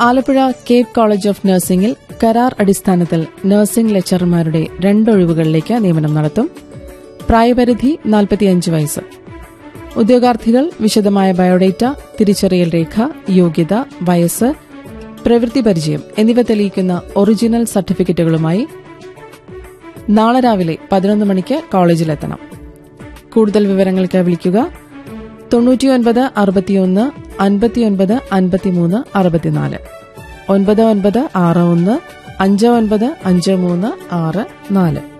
Alappuzha Cape college of നഴ്സിംഗിൽ കരാർ അടിസ്ഥാനത്തിൽ നഴ്സിംഗ് ലെക്ചർമാരുടെ രണ്ടൊഴിവുകളിലേക്ക് നിയമനം നടത്തും പ്രായപരിധി 45 വയസ്സ് ഉദ്യോഗാർത്ഥികൾ വിശദമായ ബയോഡേറ്റ തിരിച്ചറിയൽ രേഖ യോഗ്യത വയസ്സ് പ്രവൃത്തി പരിചയം എന്നിവ തെളിയിക്കുന്ന ഒറിജിനൽ സർട്ടിഫിക്കറ്റുകളുമായി നാളെ രാവിലെ പതിനൊന്ന് മണിക്ക് കോളേജിലെത്തണം കൂടുതൽ വിവരങ്ങൾക്ക് വിളിക്കുക തൊണ്ണൂറ്റിയൊൻപത് അറുപത്തിയൊന്ന് അൻപത്തിയൊൻപത് അൻപത്തിമൂന്ന് അറുപത്തിനാല് ഒൻപത് ഒൻപത് ആറ് ഒന്ന് അഞ്ച് ഒൻപത് അഞ്ച് മൂന്ന് ആറ് നാല്